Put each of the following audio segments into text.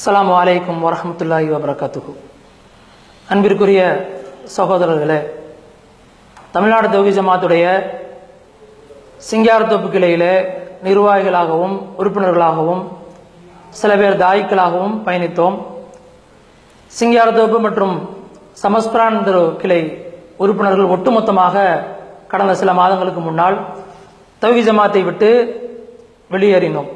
அஸ்ஸலாமு அலைக்கும் வரஹ்மத்துல்லாஹி வபரகாத்துஹு அன்பிற்குரிய சகோதரர்களே தமிழ்நாடு தௌஹி ஜமாத்துடைய சிங்காரத்தோப்பு கிளையிலே நிர்வாகிகளாகவும் உறுப்பினர்களாகவும் சில பேர் தாயிக்களாகவும் பயணித்தோம் சிங்காரத்தோப்பு மற்றும் சமஸ்பிரான் கிளை உறுப்பினர்கள் ஒட்டுமொத்தமாக கடந்த சில மாதங்களுக்கு முன்னால் தௌஹி ஜமாத்தை விட்டு வெளியேறினோம்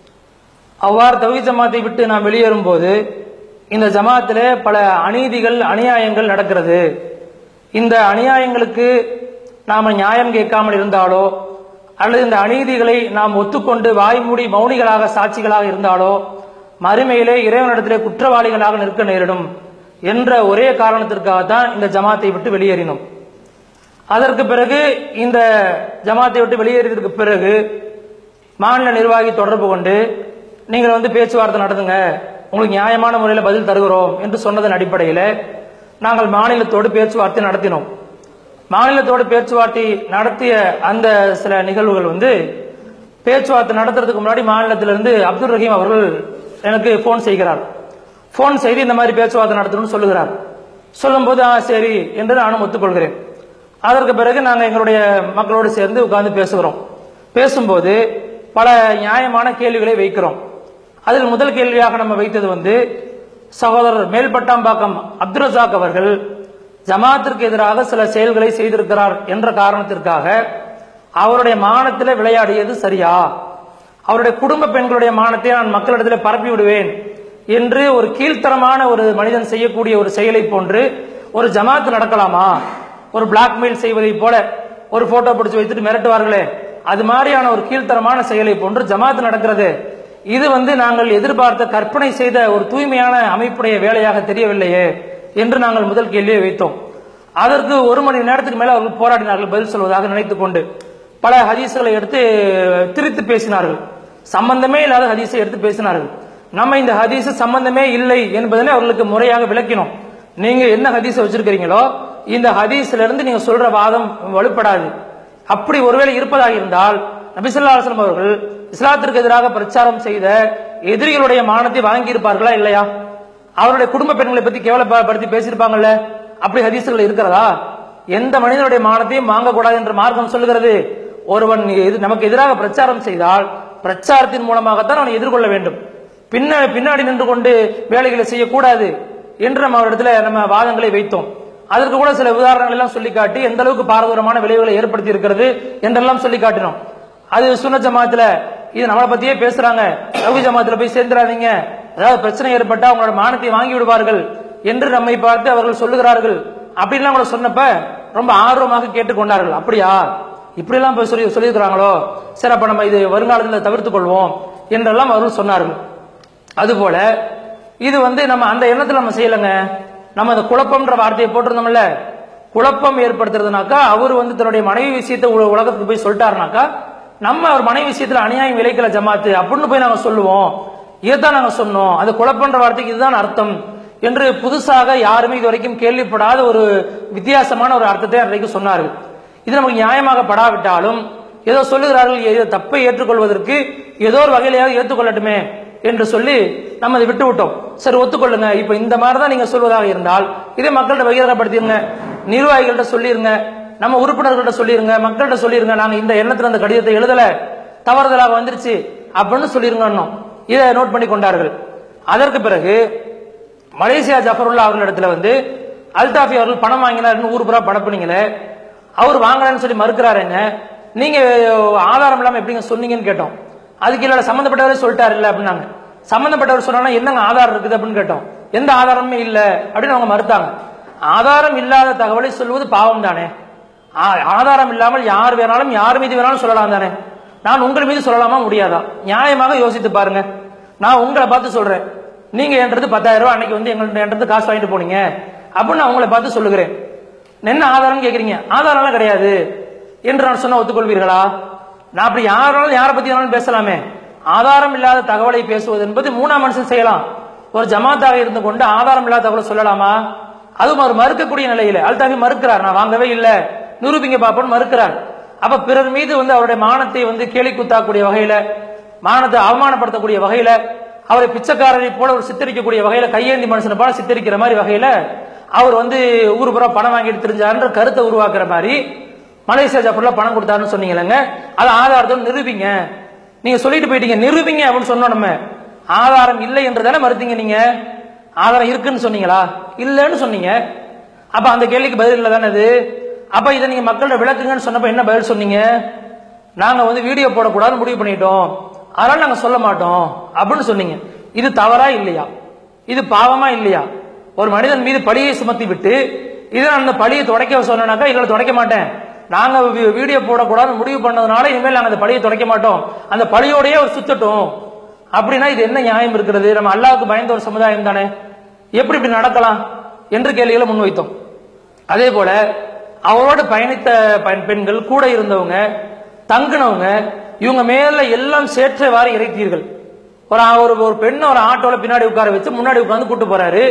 அவ்வாறு தௌஹி ஜமாத்தை விட்டு நாம் வெளியேறும் போது இந்த ஜமாத்திலே பல அநீதிகள் அநியாயங்கள் நடக்கிறது இந்த அநியாயங்களுக்கு நாம நியாயம் கேட்காமல் இருந்தாலோ அல்லது இந்த அநீதிகளை நாம் ஒத்துக்கொண்டு வாய்மூடி மௌனிகளாக சாட்சிகளாக இருந்தாலோ மறுமையிலே இறைவனிடத்திலே குற்றவாளிகளாக நிற்க நேரிடும் என்ற ஒரே காரணத்திற்காக தான் இந்த ஜமாத்தை விட்டு வெளியேறினோம் அதற்கு பிறகு இந்த ஜமாத்தை விட்டு வெளியேறியதற்கு பிறகு மாநில நிர்வாகி தொடர்பு கொண்டு நீங்கள் வந்து பேச்சுவார்த்தை நடத்துங்க உங்களுக்கு நியாயமான முறையில் பதில் தருகிறோம் என்று சொன்னதன் அடிப்படையில் நாங்கள் மாநிலத்தோடு பேச்சுவார்த்தை நடத்தினோம் மாநிலத்தோடு பேச்சுவார்த்தை நடத்திய அந்த சில நிகழ்வுகள் வந்து பேச்சுவார்த்தை நடத்துறதுக்கு முன்னாடி மாநிலத்திலிருந்து அப்துல் ரஹீம் அவர்கள் எனக்கு ஃபோன் செய்கிறார் ஃபோன் செய்து இந்த மாதிரி பேச்சுவார்த்தை நடத்தணும்னு சொல்லுகிறார் சொல்லும்போது ஆ சரி என்று நானும் ஒத்துக்கொள்கிறேன் அதற்கு பிறகு நாங்கள் எங்களுடைய மக்களோடு சேர்ந்து உட்கார்ந்து பேசுகிறோம் பேசும்போது பல நியாயமான கேள்விகளை வைக்கிறோம் அதில் முதல் கேள்வியாக நம்ம வைத்தது வந்து சகோதரர் மேல்பட்டாம்பாக்கம் அப்துல் ரசாக் அவர்கள் ஜமாத்திற்கு எதிராக சில செயல்களை செய்திருக்கிறார் என்ற காரணத்திற்காக அவருடைய மானத்தில் விளையாடியது சரியா அவருடைய குடும்ப பெண்களுடைய மானத்தை நான் மக்களிடத்தில் பரப்பி விடுவேன் என்று ஒரு கீழ்த்தரமான ஒரு மனிதன் செய்யக்கூடிய ஒரு செயலை போன்று ஒரு ஜமாத் நடக்கலாமா ஒரு பிளாக்மெயில் செய்வதை போல ஒரு போட்டோ பிடிச்சு வைத்துட்டு மிரட்டுவார்களே அது மாதிரியான ஒரு கீழ்த்தரமான செயலை போன்று ஜமாத் நடக்கிறது இது வந்து நாங்கள் எதிர்பார்த்த கற்பனை செய்த ஒரு தூய்மையான அமைப்புடைய வேலையாக தெரியவில்லையே என்று நாங்கள் முதல் கேள்வியை வைத்தோம் அதற்கு ஒரு மணி நேரத்துக்கு மேல அவர்கள் போராடினார்கள் பதில் சொல்வதாக நினைத்துக் கொண்டு பல ஹதீஸ்களை எடுத்து திரித்து பேசினார்கள் சம்பந்தமே இல்லாத ஹதீஸை எடுத்து பேசினார்கள் நம்ம இந்த ஹதீஸ் சம்பந்தமே இல்லை என்பதனை அவர்களுக்கு முறையாக விளக்கினோம் நீங்க என்ன ஹதீஸை வச்சிருக்கிறீங்களோ இந்த ஹதீஸ்ல இருந்து நீங்க சொல்ற வாதம் வலுப்படாது அப்படி ஒருவேளை இருப்பதாக இருந்தால் நபிசல்லா அலுவலம் அவர்கள் இஸ்லாத்திற்கு எதிராக பிரச்சாரம் செய்த எதிரிகளுடைய மானத்தை வாங்கி இருப்பார்களா இல்லையா அவருடைய குடும்ப பெண்களை பத்தி கேவலப்படுத்தி பேசியிருப்பாங்கல்ல அப்படி ஹதீசுகள் இருக்கிறதா எந்த மனிதனுடைய மானத்தையும் வாங்கக்கூடாது என்று மார்க்கம் சொல்லுகிறது ஒருவன் இது நமக்கு எதிராக பிரச்சாரம் செய்தால் பிரச்சாரத்தின் மூலமாகத்தான் அவனை எதிர்கொள்ள வேண்டும் பின்ன பின்னாடி நின்று கொண்டு வேலைகளை செய்யக்கூடாது என்று நம்ம அவரிடத்துல நம்ம வாதங்களை வைத்தோம் அதற்கு கூட சில உதாரணங்கள் எல்லாம் சொல்லி காட்டி எந்த அளவுக்கு பாரதூரமான விளைவுகளை ஏற்படுத்தி இருக்கிறது என்றெல்லாம் சொல்லி காட்டினோம் அது சுன்ன ஜமாத்துல இது நம்மளை பத்தியே பேசுறாங்க ரவி ஜமாத்துல போய் சேர்ந்துடாதீங்க அதாவது பிரச்சனை ஏற்பட்டா அவங்களோட மானத்தை வாங்கி விடுவார்கள் என்று நம்மை பார்த்து அவர்கள் சொல்லுகிறார்கள் அப்படின்லாம் கூட சொன்னப்ப ரொம்ப ஆர்வமாக கேட்டுக்கொண்டார்கள் அப்படியா இப்படி எல்லாம் போய் சொல்லி சொல்லியிருக்கிறாங்களோ சரி அப்ப நம்ம இது வருங்காலத்தில் தவிர்த்துக் கொள்வோம் என்றெல்லாம் அவர்கள் சொன்னார்கள் அதுபோல இது வந்து நம்ம அந்த எண்ணத்துல நம்ம செய்யலைங்க நம்ம அந்த குழப்பம்ன்ற வார்த்தையை போட்டிருந்தோம்ல குழப்பம் ஏற்படுத்துறதுனாக்கா அவர் வந்து தன்னுடைய மனைவி விஷயத்தை உல- உலகத்துக்கு போய் சொல்லிட்டாருனாக்கா நம்ம அவர் மனைவி விஷயத்துல அநியாயம் விளைக்கல ஜமாத்து அப்படின்னு போய் நாங்க சொல்லுவோம் இதுதான் நாங்க சொன்னோம் அது குழப்பம்ன்ற வார்த்தைக்கு இதுதான் அர்த்தம் என்று புதுசாக யாருமே இது வரைக்கும் கேள்விப்படாத ஒரு வித்தியாசமான ஒரு அர்த்தத்தை அன்றைக்கு சொன்னார்கள் இது நமக்கு நியாயமாக படாவிட்டாலும் ஏதோ சொல்லுகிறார்கள் ஏதோ தப்பை ஏற்றுக்கொள்வதற்கு ஏதோ ஒரு வகையிலேயாவது ஏற்றுக்கொள்ளட்டுமே என்று சொல்லி நம்ம அதை விட்டு விட்டோம் சரி ஒத்துக்கொள்ளுங்க இப்ப இந்த மாதிரி தான் நீங்க சொல்வதாக இருந்தால் இதை மக்கள்கிட்ட பகிரப்படுத்திருங்க நிர்வாகிகள்கிட்ட சொல்லிருங்க நம்ம உறுப்பினர்கள்ட்ட சொல்லிருங்க மக்கள்கிட்ட சொல்லிருங்க நாங்க இந்த எண்ணத்துல அந்த கடிதத்தை எழுதல தவறுதலாக வந்துருச்சு அப்படின்னு சொல்லிருங்க இதை நோட் பண்ணி கொண்டார்கள் அதற்கு பிறகு மலேசியா ஜஃபருல்லா அவர்களிடத்துல வந்து அல்தாஃபி அவர்கள் பணம் வாங்கினார்னு ஊர் பூரா படப்புனீங்களே அவர் வாங்கலன்னு சொல்லி மறுக்கிறாருங்க நீங்க ஆதாரம் இல்லாம எப்படிங்க சொன்னீங்கன்னு கேட்டோம் அதுக்கு இல்ல சம்பந்தப்பட்டவரே சொல்லிட்டாரு இல்ல அப்படின்னாங்க சம்பந்தப்பட்டவர் சொன்னா என்னங்க ஆதாரம் இருக்குது அப்படின்னு கேட்டோம் எந்த ஆதாரமுமே இல்ல அப்படின்னு அவங்க மறுத்தாங்க ஆதாரம் இல்லாத தகவலை சொல்வது பாவம் தானே ஆ- ஆதாரம் இல்லாமல் யார் வேணாலும் யார் மீது வேணாலும் சொல்லலாம் தானே நான் உங்கள் மீது சொல்லலாமா முடியாதா நியாயமாக யோசித்து பாருங்க நான் உங்களை பார்த்து சொல்றேன் நீங்க என்றது பத்தாயிரம் ரூபாய் அன்னைக்கு வந்து எங்கள்ட்ட என்றது காசு வாங்கிட்டு போனீங்க அப்படின்னு நான் உங்களை பார்த்து சொல்லுகிறேன் என்ன ஆதாரம் கேக்குறீங்க ஆதாரம்லாம் கிடையாது என்று நான் சொன்ன ஒத்துக்கொள்வீர்களா நான் அப்படி யாராலும் யாரை பத்தி வேணாலும் பேசலாமே ஆதாரம் இல்லாத தகவலை பேசுவது என்பது மூணாம் மனுஷன் செய்யலாம் ஒரு ஜமாத்தாக இருந்து கொண்டு ஆதாரம் இல்லாத தகவலை சொல்லலாமா அதுவும் அவர் மறுக்கக்கூடிய நிலையில அல்தாஃபி மறுக்கிறார் நான் வாங்கவே இல்ல நிரூபிங்க பாப்போன்னு மறுக்கிறார் அப்ப பிறர் மீது வந்து அவருடைய மானத்தை வந்து கேலி குத்தாக்கூடிய வகையில மானத்தை அவமானப்படுத்தக்கூடிய வகையில அவரை பிச்சைக்காரரை போல ஒரு சித்தரிக்கக்கூடிய வகையில கையேந்தி மனுஷனை போல சித்தரிக்கிற மாதிரி வகையில அவர் வந்து ஊர் பூரா பணம் வாங்கிட்டு தெரிஞ்சாருன்ற கருத்தை உருவாக்குற மாதிரி மலேசியா ஜாஃபர்ல பணம் கொடுத்தாருன்னு சொன்னீங்களேங்க அது ஆதாரத்தோடு நிரூபிங்க நீங்க சொல்லிட்டு போயிட்டீங்க நிரூபிங்க அப்படின்னு சொன்னோம் நம்ம ஆதாரம் இல்லை என்று தானே மறுத்தீங்க நீங்க ஆதாரம் இருக்குன்னு சொன்னீங்களா இல்லைன்னு சொன்னீங்க அப்ப அந்த கேள்விக்கு பதில் இல்லை தானே அது அப்ப இதை நீங்க மக்கள்கிட்ட விளக்குங்கன்னு சொன்னப்ப என்ன பதில் சொன்னீங்க நாங்க வந்து வீடியோ போடக்கூடாதுன்னு முடிவு பண்ணிட்டோம் அதனால நாங்க சொல்ல மாட்டோம் அப்படின்னு சொன்னீங்க இது தவறா இல்லையா இது பாவமா இல்லையா ஒரு மனிதன் மீது பழியை சுமத்தி விட்டு இதை அந்த பழியை துடைக்க சொன்னாக்கா இல்லை துடைக்க மாட்டேன் நாங்க வி- வீடியோ போடக்கூடாதுன்னு முடிவு பண்ணதுனால இனிமேல் நாங்க அந்த பழியை துடைக்க மாட்டோம் அந்த பழியோடயே அவர் சுத்தட்டும் அப்படின்னா இது என்ன நியாயம் இருக்கிறது நம்ம அல்லாவுக்கு பயந்த ஒரு சமுதாயம் தானே எப்படி இப்படி நடக்கலாம் என்று கேள்விகளை முன்வைத்தோம் அதே போல அவரோடு பயணித்த பெண்- பெண்கள் கூட இருந்தவங்க தங்குனவங்க இவங்க மேல எல்லாம் சேற்றவாறு இறைத்தீர்கள் ஒரு ஒரு ஒரு பெண்ணை ஒரு ஆட்டோல பின்னாடி உட்கார வச்சு முன்னாடி உட்கார்ந்து கூட்டு போறாரு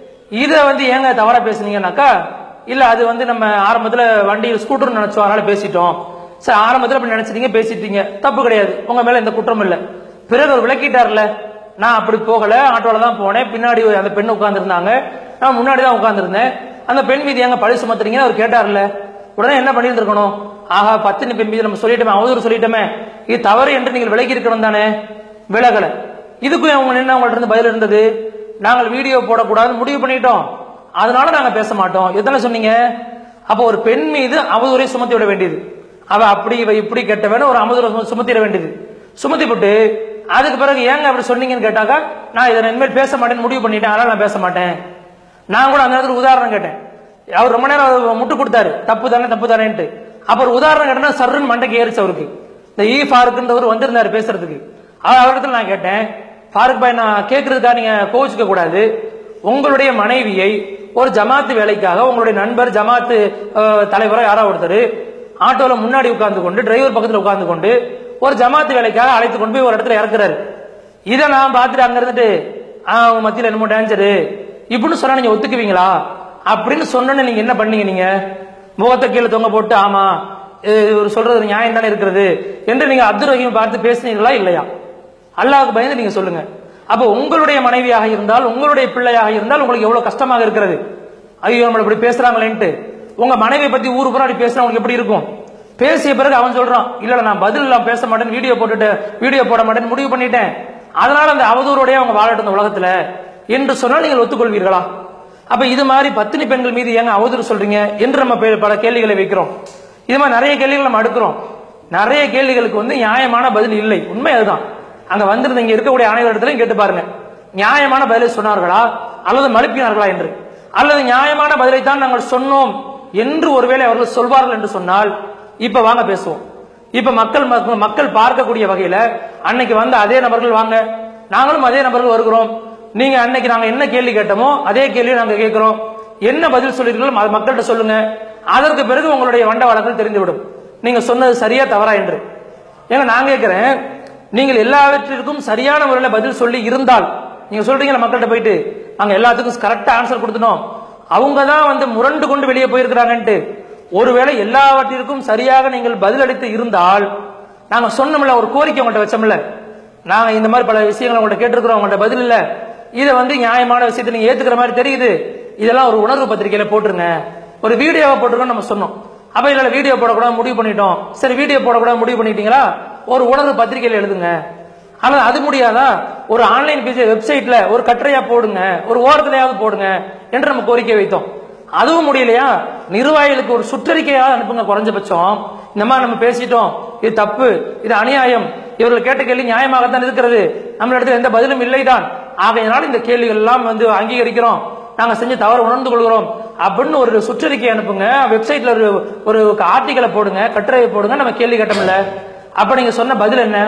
இத வந்து ஏங்க தவறா பேசுனீங்கன்னாக்கா இல்ல அது வந்து நம்ம ஆரம்பத்துல வண்டியில் ஸ்கூட்டர் நினைச்சோம் அதனால பேசிட்டோம் சரி ஆரம்பத்துல அப்படி நினைச்சிட்டீங்க பேசிட்டீங்க தப்பு கிடையாது உங்க மேல எந்த குற்றம் இல்ல பிறகு அவர் விளக்கிட்டார்ல நான் அப்படி போகல ஆட்டோல தான் போனேன் பின்னாடி அந்த பெண் உட்கார்ந்துருந்தாங்க நான் முன்னாடி தான் உட்கார்ந்துருந்தேன் அந்த பெண் மீது எங்க பழி சுமத்துறீங்கன்னு அவர் கேட்டார்ல உடனே என்ன பண்ணியிருந்திருக்கணும் ஆஹா பத்தினி பெண் மீது நம்ம சொல்லிட்டோமே அவதூறு சொல்லிட்டோமே இது தவறு என்று நீங்கள் விலகி இருக்கணும் தானே விலகல இதுக்கும் அவங்க என்ன உங்கள்ட்ட இருந்து பதில் இருந்தது நாங்கள் வீடியோ போடக்கூடாதுன்னு முடிவு பண்ணிட்டோம் அதனால நாங்க பேச மாட்டோம் எத்தனை சொன்னீங்க அப்போ ஒரு பெண் மீது அவதூறை சுமத்தி விட வேண்டியது அவ அப்படி இவ இப்படி கெட்டவன்னு ஒரு அவதூறை சும- சுமத்திட வேண்டியது சுமத்தி விட்டு அதுக்கு பிறகு ஏங்க அப்படி சொன்னீங்கன்னு கேட்டாக்கா நான் இதை இனிமேல் பேச மாட்டேன்னு முடிவு பண்ணிட்டேன் அதனால நான் பேச மாட்டேன் நான் கூட அந்த நேரத்துல உதாரணம் கேட்டேன் அவர் ரொம்ப நேரம் அவர் முட்டு கொடுத்தாரு தப்பு தானே தப்பு தானேன்ட்டு அப்புறம் உதாரணம் கேட்டா சர்ருன்னு மண்டைக்கு ஏறிச்சு அவருக்கு இந்த ஈ ஃபாருக்குன்றவர் வந்திருந்தாரு பேசுறதுக்கு அவர் அவரிடத்துல நான் கேட்டேன் ஃபாருக் பாய் நான் கேட்கறதுக்காக நீங்க கோவிச்சுக்க கூடாது உங்களுடைய மனைவியை ஒரு ஜமாத்து வேலைக்காக உங்களுடைய நண்பர் ஜமாத்து அஹ், தலைவரோ யாரோ ஒருத்தர் ஆட்டோல முன்னாடி உட்கார்ந்து கொண்டு டிரைவர் பக்கத்துல உட்கார்ந்து கொண்டு ஒரு ஜமாத்து வேலைக்காக அழைத்து கொண்டு போய் ஒரு இடத்துல இறக்குறாரு இதை நான் பார்த்துட்டு அங்க இருந்துட்டு ஆ, அவங்க மத்தியில் என்னமோ டேஞ்சரு இப்படின்னு சொன்னா நீங்க ஒத்துக்குவீங்களா அப்படின்னு சொன்னோன்னு நீங்க என்ன பண்ணீங்க நீங்க முகத்தை கீழே தொங்க போட்டு ஆமா இது இவர் சொல்றது நியாயம் தானே இருக்கிறது என்று நீங்க அப்துல் ரஹீம் பார்த்து பேசுனீங்களா இல்லையா அல்லாஹ்வுக்கு பயந்து நீங்க சொல்லுங்க அப்ப உங்களுடைய மனைவியாக இருந்தால் உங்களுடைய பிள்ளையாக இருந்தால் உங்களுக்கு எவ்வளவு கஷ்டமாக இருக்கிறது ஐயோ நம்மள இப்படி பேசுறாங்களேன்ட்டு உங்க மனைவியை பத்தி ஊரு பூரா அப்படி பேசுனா உங்களுக்கு எப்படி இருக்கும் பேசிய பிறகு அவன் சொல்றான் இல்ல இல்ல, நான் பதில் எல்லாம் பேச மாட்டேன் வீடியோ போட்டுட்டு வீடியோ போட மாட்டேன்னு முடிவு பண்ணிட்டேன் அதனால அந்த அவதூறோடய அவங்க வாழட்டும் இந்த உலகத்துல என்று சொன்னால் நீங்கள் ஒத்துக்கொள்வீர்களா அப்ப இது மாதிரி பத்தினி பெண்கள் மீது ஏங்க அவதூறு சொல்றீங்க என்று நம்ம பே- பல கேள்விகளை வைக்கிறோம் இது மாதிரி நிறைய கேள்விகள் நம்ம அடுக்கிறோம் நிறைய கேள்விகளுக்கு வந்து நியாயமான பதில் இல்லை உண்மை அதுதான் அங்க வந்திருந்த இங்க இருக்கக்கூடிய அனைவரிடத்திலையும் கேட்டு பாருங்க நியாயமான பதிலை சொன்னார்களா அல்லது மழுப்பினார்களா என்று அல்லது நியாயமான பதிலைத்தான் நாங்கள் சொன்னோம் என்று ஒருவேளை அவர்கள் சொல்வார்கள் என்று சொன்னால் இப்ப வாங்க பேசுவோம் இப்ப மக்கள் மக்க- மக்கள் பார்க்கக்கூடிய வகையில அன்னைக்கு வந்த அதே நபர்கள் வாங்க நாங்களும் அதே நபர்கள் வருகிறோம் நீங்க அன்னைக்கு நாங்க என்ன கேள்வி கேட்டோமோ அதே கேள்வி நாங்க கேட்கிறோம் என்ன பதில் சொல்லிருக்கீங்களோ அது மக்கள்கிட்ட சொல்லுங்க அதற்கு பிறகு உங்களுடைய வண்ட வழக்கல் தெரிந்துவிடும் நீங்க சொன்னது சரியா தவறா என்று ஏங்க நான் கேட்கிறேன் நீங்கள் எல்லாவற்றிற்கும் சரியான முறையில் பதில் சொல்லி இருந்தால் நீங்க சொல்றீங்களா மக்கள்கிட்ட போயிட்டு நாங்க எல்லாத்துக்கும் கரெக்டா ஆன்சர் கொடுத்துட்டோம் அவங்க தான் வந்து முரண்டு கொண்டு வெளியே போயிருக்கிறாங்கன்ட்டு ஒருவேளை எல்லாவற்றிற்கும் சரியாக நீங்கள் பதிலளித்து இருந்தால் நாங்க சொன்னோம்ல ஒரு கோரிக்கை உங்கள்கிட்ட வச்சோம்ல நாங்க இந்த மாதிரி பல விஷயங்களை உங்கள்கிட்ட கேட்டிருக்கிறோம் உங்கள்கிட்ட பதில் இல்ல இதை வந்து நியாயமான விஷயத்தை நீங்க ஏத்துக்கிற மாதிரி தெரியுது இதெல்லாம் ஒரு உணர்வு பத்திரிகையில போட்டுருங்க ஒரு வீடியோவை போட்டுருக்கோம் நம்ம சொன்னோம் அப்ப இல்ல வீடியோ போடக்கூடாது முடிவு பண்ணிட்டோம் சரி வீடியோ போடக்கூடாது முடிவு பண்ணிட்டீங்களா ஒரு உணர்வு பத்திரிகையில எழுதுங்க ஆனா அது முடியாதா ஒரு ஆன்லைன் பேஜ் வெப்சைட்ல ஒரு கட்டுரையா போடுங்க ஒரு ஓரத்திலேயாவது போடுங்க என்று நம்ம கோரிக்கை வைத்தோம் அதுவும் முடியலையா நிர்வாகிகளுக்கு ஒரு சுற்றறிக்கையாவது அனுப்புங்க குறைஞ்சபட்சம் இந்த மாதிரி நம்ம பேசிட்டோம் இது தப்பு இது அநியாயம் இவர்கள் கேட்ட கேள்வி நியாயமாகத்தான் இருக்கிறது நம்ம இடத்துல எந்த பதிலும் இல்லைதான் ஆகையினால இந்த கேள்விகள் எல்லாம் வந்து அங்கீகரிக்கிறோம் நாங்க செஞ்ச தவறு உணர்ந்து கொள்கிறோம் அப்படின்னு ஒரு சுற்றறிக்கை அனுப்புங்க வெப்சைட்ல ஒரு ஒரு ஆர்டிக்கலை போடுங்க கட்டுரையை போடுங்க நம்ம கேள்வி கேட்டோம்ல அப்ப நீங்க சொன்ன பதில் என்ன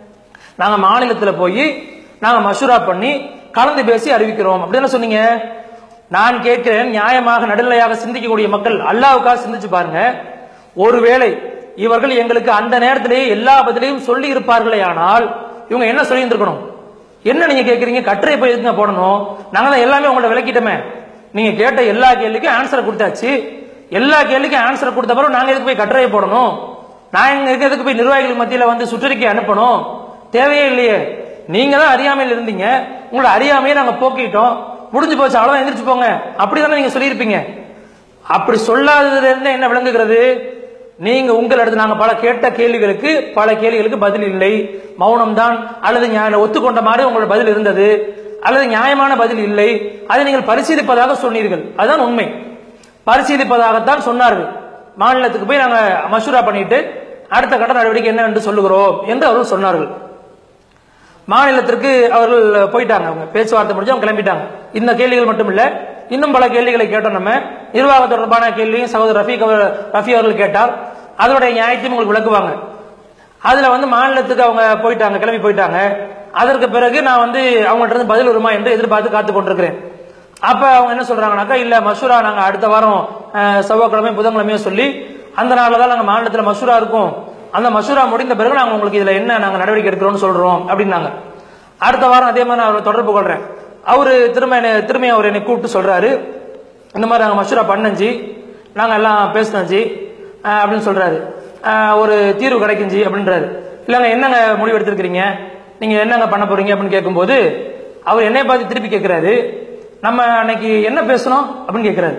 நாங்க மாநிலத்துல போய் நாங்க மசூரா பண்ணி கலந்து பேசி அறிவிக்கிறோம் அப்படின்னு சொன்னீங்க நான் கேட்கிறேன் நியாயமாக நடுநிலையாக சிந்திக்கக்கூடிய மக்கள் அல்லாவுக்காக சிந்திச்சு பாருங்க ஒருவேளை இவர்கள் எங்களுக்கு அந்த நேரத்திலேயே எல்லா பதிலையும் சொல்லி இருப்பார்களே ஆனால் இவங்க என்ன சொல்லி இருந்திருக்கணும் என்ன நீங்க கேக்குறீங்க கட்டுரை போய் எதுங்க போடணும் நாங்க தான் எல்லாமே உங்கள்ட்ட விளக்கிட்டோமே நீங்க கேட்ட எல்லா கேள்விக்கும் ஆன்சரை கொடுத்தாச்சு எல்லா கேள்விக்கும் ஆன்சரை கொடுத்த பிறகு நாங்க எதுக்கு போய் கட்டுரையை போடணும் நான் எங்க எதுக்கு போய் நிர்வாகிகள் மத்தியில வந்து சுற்றறிக்கை அனுப்பணும் தேவையே இல்லையே நீங்க தான் அறியாமையில் இருந்தீங்க உங்களோட அறியாமையை நாங்க போக்கிட்டோம் முடிஞ்சு போச்சு அவ்வளவுதான் எந்திரிச்சு போங்க அப்படிதானே நீங்க சொல்லியிருப்பீங்க அப்படி சொல்லாததுல இருந்து என்ன விளங்குகிறது நீங்க உங்களிடத்து நாங்க பல கேட்ட கேள்விகளுக்கு பல கேள்விகளுக்கு பதில் இல்லை மௌனம் தான் அல்லது ஞா- ஒத்துக்கொண்ட மாதிரி உங்களோட பதில் இருந்தது அல்லது நியாயமான பதில் இல்லை அதை நீங்கள் பரிசீலிப்பதாக சொன்னீர்கள் அதுதான் உண்மை பரிசீலிப்பதாகத்தான் சொன்னார்கள் மாநிலத்துக்கு போய் நாங்க மசூரா பண்ணிட்டு அடுத்த கட்ட நடவடிக்கை என்ன என்று சொல்லுகிறோம் என்று அவர்கள் சொன்னார்கள் மாநிலத்திற்கு அவர்கள் போயிட்டாங்க அவங்க பேச்சுவார்த்தை முடிஞ்சு அவங்க கிளம்பிட்டாங்க இந்த கேள்விகள் மட்டும் இல்ல இன்னும் பல கேள்விகளை கேட்டோம் நம்ம நிர்வாக தொடர்பான கேள்வியும் சகோதரர் ரஃபீக் அவர் ரஃபி அவர்கள் கேட்டால் அதனுடைய நியாயத்தையும் உங்களுக்கு விளக்குவாங்க அதுல வந்து மாநிலத்துக்கு அவங்க போயிட்டாங்க கிளம்பி போயிட்டாங்க அதற்கு பிறகு நான் வந்து அவங்கள்ட்ட இருந்து பதில் வருமா என்று எதிர்பார்த்து காத்து கொண்டிருக்கிறேன் அப்ப அவங்க என்ன சொல்றாங்கன்னாக்கா இல்ல மசூரா நாங்க அடுத்த வாரம் அஹ், செவ்வாய்க்கிழமை புதன்கிழமையும் சொல்லி அந்த நாள்ல தான் நாங்க மாநிலத்துல மசூரா இருக்கும் அந்த மசூரா முடிந்த பிறகு நாங்க உங்களுக்கு இதுல என்ன நாங்க நடவடிக்கை எடுக்கிறோம்னு சொல்றோம் அப்படின்னாங்க அடுத்த வாரம் அதே மாதிரி நான் அவரை தொடர்பு கொள்றேன் அவரு திரும்ப என்னை திரும்ப அவர் என்னை கூப்பிட்டு சொல்றாரு இந்த மாதிரி நாங்க மசூரா பண்ணஞ்சி நாங்க எல்லாம் பேசினஞ்சி அப்படின்னு சொல்றாரு அஹ், ஒரு தீர்வு கிடைக்குஞ்சி அப்படின்றாரு இல்லங்க என்னங்க முடிவு எடுத்திருக்கிறீங்க நீங்க என்னங்க பண்ண போறீங்க அப்படின்னு கேட்கும்போது அவர் என்னை பார்த்து திருப்பி கேட்கிறாரு நம்ம அன்னைக்கு என்ன பேசணும் அப்படின்னு கேட்கிறாரு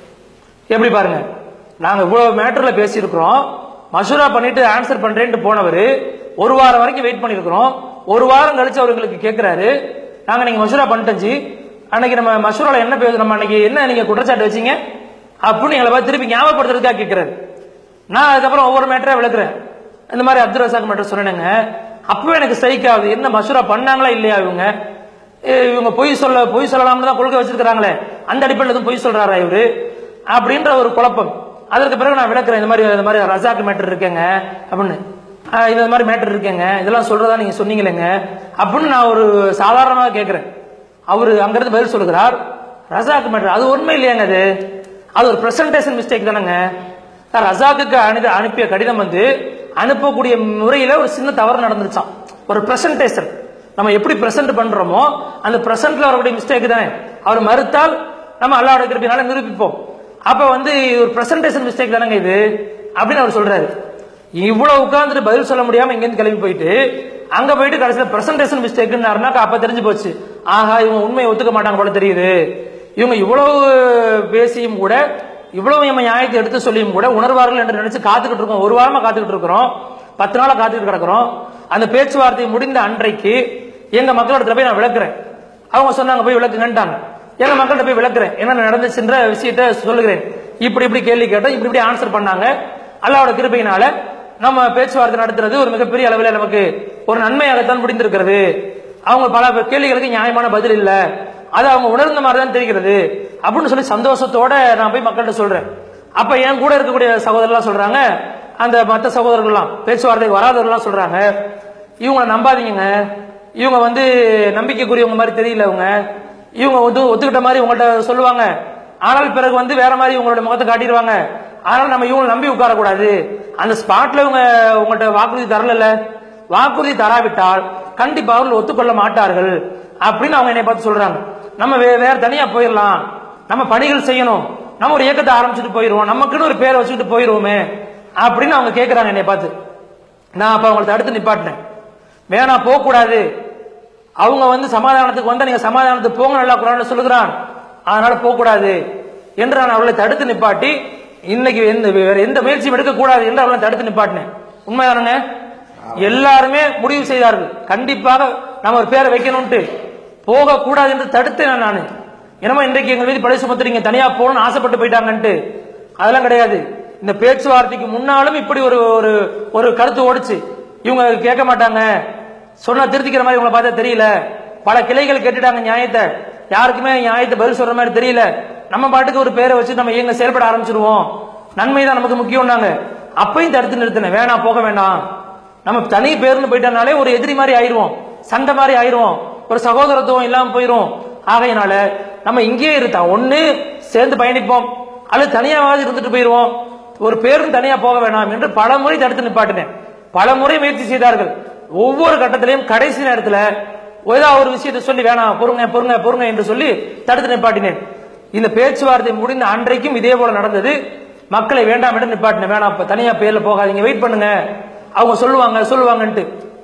எப்படி பாருங்க நாங்க இவ்வளவு மேட்டர்ல பேசியிருக்கிறோம் மசூரா பண்ணிட்டு ஆன்சர் பண்றேன்ட்டு போனவர் ஒரு வாரம் வரைக்கும் வெயிட் பண்ணிருக்கிறோம் ஒரு வாரம் கழிச்சு அவர் எங்களுக்கு கேட்கிறாரு நாங்க நீங்க மசூரா பண்ணிட்டோம் அன்னைக்கு நம்ம மசூரால என்ன பேச நம்ம அன்னைக்கு என்ன நீங்க குற்றச்சாட்டு வச்சீங்க அப்படின்னு எங்களை பார்த்து திருப்பி ஞாபகப்படுத்துறதுக்காக கேட்கிறாரு நான் அதுக்கப்புறம் ஒவ்வொரு மேட்டரா விளக்குறேன் இந்த மாதிரி அப்துல் ரசாக் மேட்டர் சொன்னேங்க அப்பவே எனக்கு ஸ்ட்ரைக் ஆகுது என்ன மசூரா பண்ணாங்களா இல்லையா இவங்க ஏ, இவங்க பொய் சொல்ல பொய் சொல்லலாம்னு தான் கொள்கை வச்சிருக்காங்களே அந்த அடிப்படையில் எதுவும் பொய் சொல்றாரா இவரு அப்படின்ற ஒரு குழப்பம் அதற்கு பிறகு நான் விளக்குறேன் இந்த மாதிரி இந்த மாதிரி ரசாக் மேட்டர் இருக்கேங்க அப்படின்னு ஆ, இந்த மாதிரி மேட்டர் இருக்கேங்க இதெல்லாம் சொல்றதா நீங்க சொன்னீங்களேங்க அப்படின்னு நான் ஒரு சாதாரணமாக கேட்கிறேன் அவரு அங்கிருந்து பதில் சொல்லுகிறார் ரசாக் மேட்டர் அது உண்மை இல்லையாங்க அது அது ஒரு பிரசன்டேஷன் மிஸ்டேக் தானேங்க சார் ரசாக்குக்கு அனுப்பி அனுப்பிய கடிதம் வந்து அனுப்பக்கூடிய முறையில ஒரு சின்ன தவறு நடந்துருச்சாம் ஒரு பிரசன்டேஷன் நம்ம எப்படி பிரசன்ட் பண்றோமோ அந்த பிரசன்ட்ல வரக்கூடிய மிஸ்டேக் தானே அவர் மறுத்தால் நம்ம அல்லாவோட கிருப்பினால நிரூபிப்போம் அப்ப வந்து ஒரு பிரசன்டேஷன் மிஸ்டேக் தானேங்க இது அப்படின்னு அவர் சொல்றாரு இவ்வளவு உட்கார்ந்துட்டு பதில் சொல்ல முடியாம இங்கிருந்து கிளம்பி போயிட்டு அங்க போயிட்டு கடைசியில பிரசன்டேஷன் மிஸ்டேக்னாருனா அப்ப தெரிஞ்சு போச்சு ஆஹா இவங்க உண்மையை ஒத்துக்க மாட்டாங்க போல தெரியுது இவங்க இவ்வளவு பேசியும் கூட இவ்வளவு நம்ம நியாயத்தை எடுத்து சொல்லியும் கூட உணர்வார்கள் என்று நினைச்சு காத்துக்கிட்டு இருக்கோம் ஒரு வாரமா காத்துக்கிட்டு இருக்கிறோம் பத்து நாளா காத்துக்கிட்டு கிடக்கிறோம் அந்த பேச்சுவார்த்தை முடிந்த அன்றைக்கு எங்க மக்களிடத்துல போய் நான் விளக்குறேன் அவங்க சொன்னாங்க போய் விளக்குங்கன்ட்டாங்க எங்க மக்கள்கிட்ட போய் விளக்குறேன் என்ன நடந்துச்சுன்ற விஷயத்த சொல்லுகிறேன் இப்படி இப்படி கேள்வி கேட்டோம் இப்படி இப்படி ஆன்சர் பண்ணாங்க அல்லாவோட கிருபையினால நம்ம பேச்சுவார்த்தை நடத்துறது ஒரு மிகப்பெரிய அளவில் நமக்கு ஒரு நன்மையாகத்தான் முடிந்திருக்கிறது அவங்க பல கேள்விகளுக்கு நியாயமான பதில் இல்ல அது அவங்க உணர்ந்த மாதிரி தான் தெரிகிறது அப்படின்னு சொல்லி சந்தோஷத்தோட நான் போய் மக்கள்கிட்ட சொல்றேன் அப்ப என் கூட இருக்கக்கூடிய சகோதரர்லாம் சொல்றாங்க அந்த மற்ற சகோதரர்கள்லாம் பேச்சுவார்த்தைக்கு வராதவர்கள்லாம் சொல்றாங்க இவங்களை நம்பாதீங்க இவங்க வந்து நம்பிக்கைக்குரியவங்க மாதிரி தெரியல அவங்க இவங்க வந்து ஒத்துக்கிட்ட மாதிரி உங்கள்ட்ட சொல்லுவாங்க ஆனால் பிறகு வந்து வேற மாதிரி உங்களோட முகத்தை காட்டிடுவாங்க ஆனால் நம்ம இவங்களை நம்பி உட்காரக்கூடாது அந்த ஸ்பாட்ல இவங்க உங்கள்ட்ட வாக்குறுதி தரல வாக்குறுதி தராவிட்டால் கண்டிப்பா அவர்கள் ஒத்துக்கொள்ள மாட்டார்கள் அப்படின்னு அவங்க என்னை பார்த்து சொல்றாங்க நம்ம வே- வேற தனியா போயிடலாம் நம்ம பணிகள் செய்யணும் நம்ம ஒரு இயக்கத்தை ஆரம்பிச்சுட்டு போயிருவோம் நமக்குன்னு ஒரு பேரை வச்சுக்கிட்டு போயிருவோமே அப்படின்னு அவங்க கேட்கறாங்க என்னை பார்த்து நான் அப்ப அவங்களை தடுத்து நிப்பாட்டினேன் வேணாம் போக கூடாது அவங்க வந்து சமாதானத்துக்கு வந்தா நீங்க சமாதானத்துக்கு போங்க நல்லா குரான்ல சொல்லுகிறான் அதனால போக கூடாது என்று நான் அவர்களை தடுத்து நிப்பாட்டி இன்னைக்கு எந்த வேற எந்த முயற்சியும் எடுக்க கூடாது என்று அவர்களை தடுத்து நிப்பாட்டினேன் உண்மைதானுங்க எல்லாருமே முடிவு செய்தார்கள் கண்டிப்பாக நம்ம ஒரு பேரை வைக்கணும்ட்டு போக கூடாது என்று தடுத்தேன் நான் என்னமோ இன்றைக்கு எங்க மீது பழி சுமத்துறீங்க தனியா போகணும்னு ஆசைப்பட்டு போயிட்டாங்கன்ட்டு அதெல்லாம் கிடையாது இந்த பேச்சுவார்த்தைக்கு முன்னாலும் இப்படி ஒரு ஒரு ஒரு கருத்து ஓடுச்சு இவங்க கேட்க மாட்டாங்க சொன்னா திருத்திக்கிற மாதிரி இவங்களை பார்த்தா தெரியல பல கிளைகள் கேட்டுட்டாங்க நியாயத்தை யாருக்குமே நியாயத்தை பதில் சொல்ற மாதிரி தெரியல நம்ம பாட்டுக்கு ஒரு பேரை வச்சு நம்ம எங்க செயல்பட ஆரம்பிச்சிருவோம் நன்மை தான் நமக்கு முக்கியம்னாங்க அப்பையும் தடுத்து நிறுத்தினேன் வேணாம் போக வேண்டாம் நம்ம தனி பேர்னு போயிட்டனாலே ஒரு எதிரி மாதிரி ஆயிருவோம் சண்டை மாதிரி ஆயிருவோம் ஒரு சகோதரத்துவம் இல்லாம போயிரும் ஆகையினால நம்ம இங்கேயே இருத்தா ஒண்ணு சேர்ந்து பயணிப்போம் அல்லது தனியாவது இருந்துட்டு போயிருவோம் ஒரு பேரும் தனியா போக வேணாம் என்று பல முறை தடுத்து நிப்பாட்டினேன் பல முறை முயற்சி செய்தார்கள் ஒவ்வொரு கட்டத்திலையும் கடைசி நேரத்துல ஏதாவது ஒரு விஷயத்தை சொல்லி வேணாம் பொறுங்க பொறுங்க பொறுங்க என்று சொல்லி தடுத்து நிப்பாட்டினேன் இந்த பேச்சுவார்த்தை முடிந்த அன்றைக்கும் இதே போல நடந்தது மக்களை வேண்டாம் என்று நிப்பாட்டினேன் வேணாம் இப்ப தனியா பேர்ல போகாதீங்க வெயிட் பண்ணுங்க அவங்க சொல்லுவாங்க சொல்லுவாங்கன்ட்டு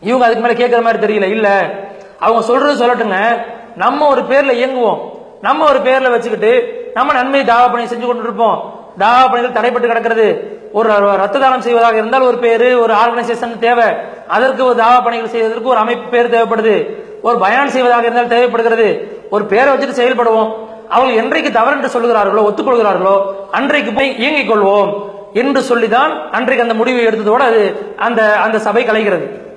இவங்க அதுக்கு மேல கேட்கிற மாதிரி தெரியல இல்ல அவங்க சொல்றது சொல்லட்டுங்க நம்ம ஒரு பேர்ல இயங்குவோம் நம்ம ஒரு பேர்ல வச்சுக்கிட்டு நம்ம நன்மை தாவா பணி செஞ்சு கொண்டு இருப்போம் தாவா பணிகள் தடைப்பட்டு கிடக்கிறது ஒரு ரத்த தானம் செய்வதாக இருந்தால் ஒரு பேரு ஒரு ஆர்கனைசேஷன் தேவை அதற்கு ஒரு தாவா பணிகள் செய்வதற்கு ஒரு அமைப்பு பேர் தேவைப்படுது ஒரு பயான் செய்வதாக இருந்தால் தேவைப்படுகிறது ஒரு பேரை வச்சுட்டு செயல்படுவோம் அவர்கள் என்றைக்கு தவறு என்று சொல்லுகிறார்களோ ஒத்துக்கொள்கிறார்களோ அன்றைக்கு போய் இயங்கிக் கொள்வோம் என்று சொல்லிதான் அன்றைக்கு அந்த முடிவை எடுத்ததோடு அது அந்த அந்த சபை கலைகிறது